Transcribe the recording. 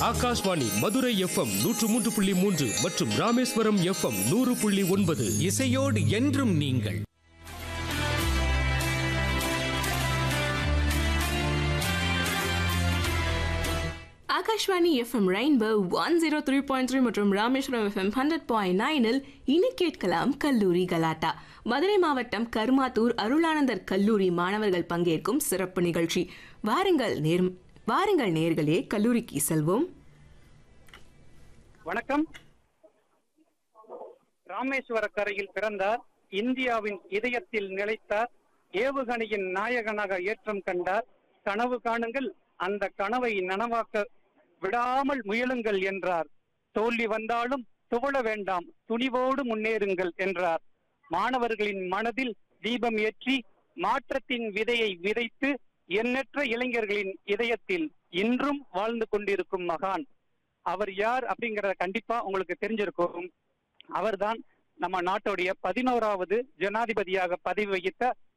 Akashvani Madurai FM நூற்று மூன்று புள்ளி மூன்று மற்றும் ராமேஸ்வரம் எஃப்எம் நூறு புள்ளி ஒன்பது இசையோடு என்றும் நீங்கள் Akashvani FM rainbow one zero three point three மற்றும் ராமேஸ்வரம் எஃப்எம் ஹண்ட்ரட் பாயிண்ட் நைனில் இனி கேட்கலாம் கல்லூரி கலாட்டா மதுரை மாவட்டம் கருமாத்தூர் அருளானந்தர் கல்லூரி மாணவர்கள் பங்கேற்கும் சிறப்பு நிகழ்ச்சி வாருங்கள் நேர் வாருங்கள் நேர்களே கல்லூரிக்கு செல்வோம் வணக்கம் ராமேஸ்வர கரையில் பிறந்தார் இந்தியாவின் இதயத்தில் நிலைத்தார் ஏவுகணையின் நாயகனாக ஏற்றம் கண்டார் கனவு காணுங்கள் அந்த கனவை நனவாக்க விடாமல் முயலுங்கள் என்றார் தோல்வி வந்தாலும் துவள வேண்டாம் துணிவோடு முன்னேறுங்கள் என்றார் மாணவர்களின் மனதில் தீபம் ஏற்றி மாற்றத்தின் விதையை விதைத்து எண்ணற்ற இளைஞர்களின் இதயத்தில் இன்றும் வாழ்ந்து கொண்டிருக்கும் மகான் அவர் யார் அப்படிங்கறத கண்டிப்பா உங்களுக்கு தெரிஞ்சிருக்கும் அவர்தான் நம்ம நாட்டுடைய பதினோராவது ஜனாதிபதியாக பதவி வகித்த